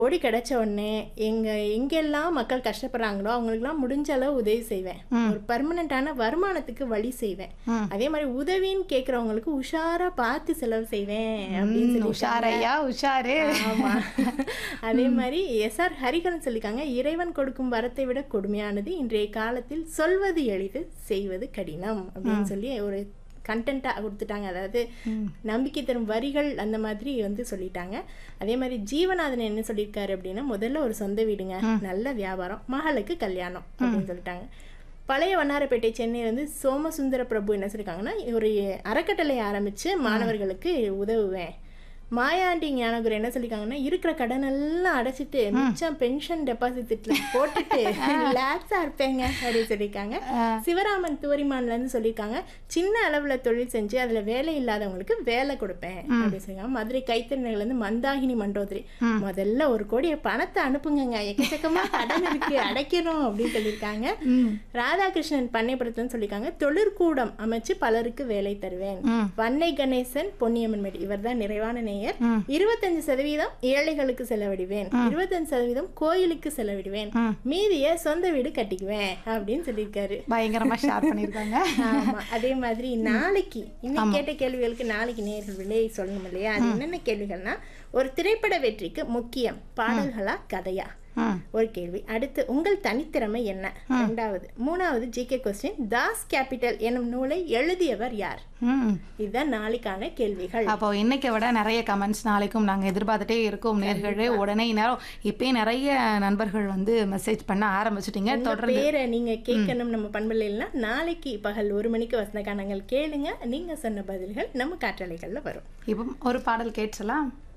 ஓடி கிடைச்ச உடனே எங்க எங்கெல்லாம் மக்கள் கஷ்டப்படுறாங்களோ அவங்களுக்குலாம் முடிஞ்ச அளவு உதவி செய்வேன் ஒரு பர்மனண்டான வருமானத்துக்கு வழி செய்வேன் ம். அதே மாதிரி உதவின்னு கேக்குறவங்களுக்கு உஷாரா பார்த்து செலவு செய்வேன் அப்படின்னு சொல்லி உஷாரையா உஷாரு ஆமா அதே மாதிரி எஸ்ஆர் ஹரிகரன் சொல்லிருக்காங்க இறைவன் கொடுக்கும் வரத்தை விட கொடுமையானது இன்றைய காலத்தில் சொல்வது எளிது செய்வது கடினம் அப்படின்னு சொல்லி ஒரு கண்டென்ட்டா கொடுத்துட்டாங்க அதாவது நம்பிக்கை தரும் வரிகள் அந்த மாதிரி வந்து சொல்லிட்டாங்க அதே மாதிரி ஜீவநாதன் என்ன சொல்லியிருக்காரு அப்படின்னா முதல்ல ஒரு சொந்த வீடுங்க நல்ல வியாபாரம் மகளுக்கு கல்யாணம் அப்படின்னு சொல்லிட்டாங்க பழைய வண்ணாரப்பேட்டை சென்னையிலேருந்து சோமசுந்தர பிரபு என்ன சொல்லியிருக்காங்கன்னா ஒரு அறக்கட்டளை ஆரம்பித்து மாணவர்களுக்கு உதவுவேன் மாயாண்டி ஞானகுரு என்ன சொல்லியிருக்காங்கன்னா இருக்கிற கடன் எல்லாம் அடைச்சிட்டு மிச்சம் பென்ஷன் டெபாசிட்ல போட்டுட்டு ரிலாக்ஸா இருப்பேங்க அப்படின்னு சொல்லியிருக்காங்க சிவராமன் தூரிமான்ல இருந்து சொல்லியிருக்காங்க சின்ன அளவுல தொழில் செஞ்சு அதுல வேலை இல்லாதவங்களுக்கு வேலை கொடுப்பேன் அப்படின்னு சொல்லியிருக்காங்க மதுரை கைத்தறிஞர்கள் இருந்து மந்தாகினி மண்டோதரி முதல்ல ஒரு கோடி பணத்தை அனுப்புங்கங்க எக்கச்சக்கமா கடன் இருக்கு அடைக்கணும் அப்படின்னு சொல்லியிருக்காங்க ராதாகிருஷ்ணன் பண்ணைப்புறத்துன்னு சொல்லியிருக்காங்க தொழிற்கூடம் அமைச்சு பலருக்கு வேலை தருவேன் வன்னை கணேசன் பொன்னியம்மன் மேடு இவர் தான் நிறைவான நேயர் இருபத்தஞ்சு சதவீதம் ஏழைகளுக்கு செலவிடுவேன் இருபத்தஞ்சு சதவீதம் கோயிலுக்கு செலவிடுவேன் மீதிய சொந்த வீடு கட்டிக்குவேன் அப்படின்னு சொல்லியிருக்காரு பயங்கரமா ஷேர் பண்ணிருக்காங்க ஆமா அதே மாதிரி நாளைக்கு இன்னைக்கு கேட்ட கேள்விகளுக்கு நாளைக்கு நேர்கள் விலை சொல்லணும் இல்லையா அது என்னென்ன கேள்விகள்னா ஒரு திரைப்பட வெற்றிக்கு முக்கியம் பாடல்களா கதையா ம். ஒரு கேள்வி அடுத்து உங்கள் தனித்திறமை என்ன ரெண்டாவது மூணாவது ஜிகே கொஸ்டின் தாஸ் கேபிட்டல் எனும் நூலை எழுதியவர் யார் ம் இதுதான் நாளைக்கான கேள்விகள் அப்போ இன்னைக்கு விட நிறைய கமெண்ட்ஸ் நாளைக்கும் நாங்க எதிர்பார்த்துட்டே இருக்கோம் நேர்களே உடனே நேரம் இப்பயே நிறைய நண்பர்கள் வந்து மெசேஜ் பண்ண ஆரம்பிச்சிட்டீங்க உங்க தொடர்ந்து பேரை நீங்க கேட்கணும் நம்ம பண்பலையில்னா நாளைக்கு பகல் ஒரு மணிக்கு வசந்த கானங்கள் கேளுங்க நீங்க சொன்ன பதில்கள் நம்ம காற்றலைகள்ல வரும் இப்போ ஒரு பாடல் கேட்கலாம்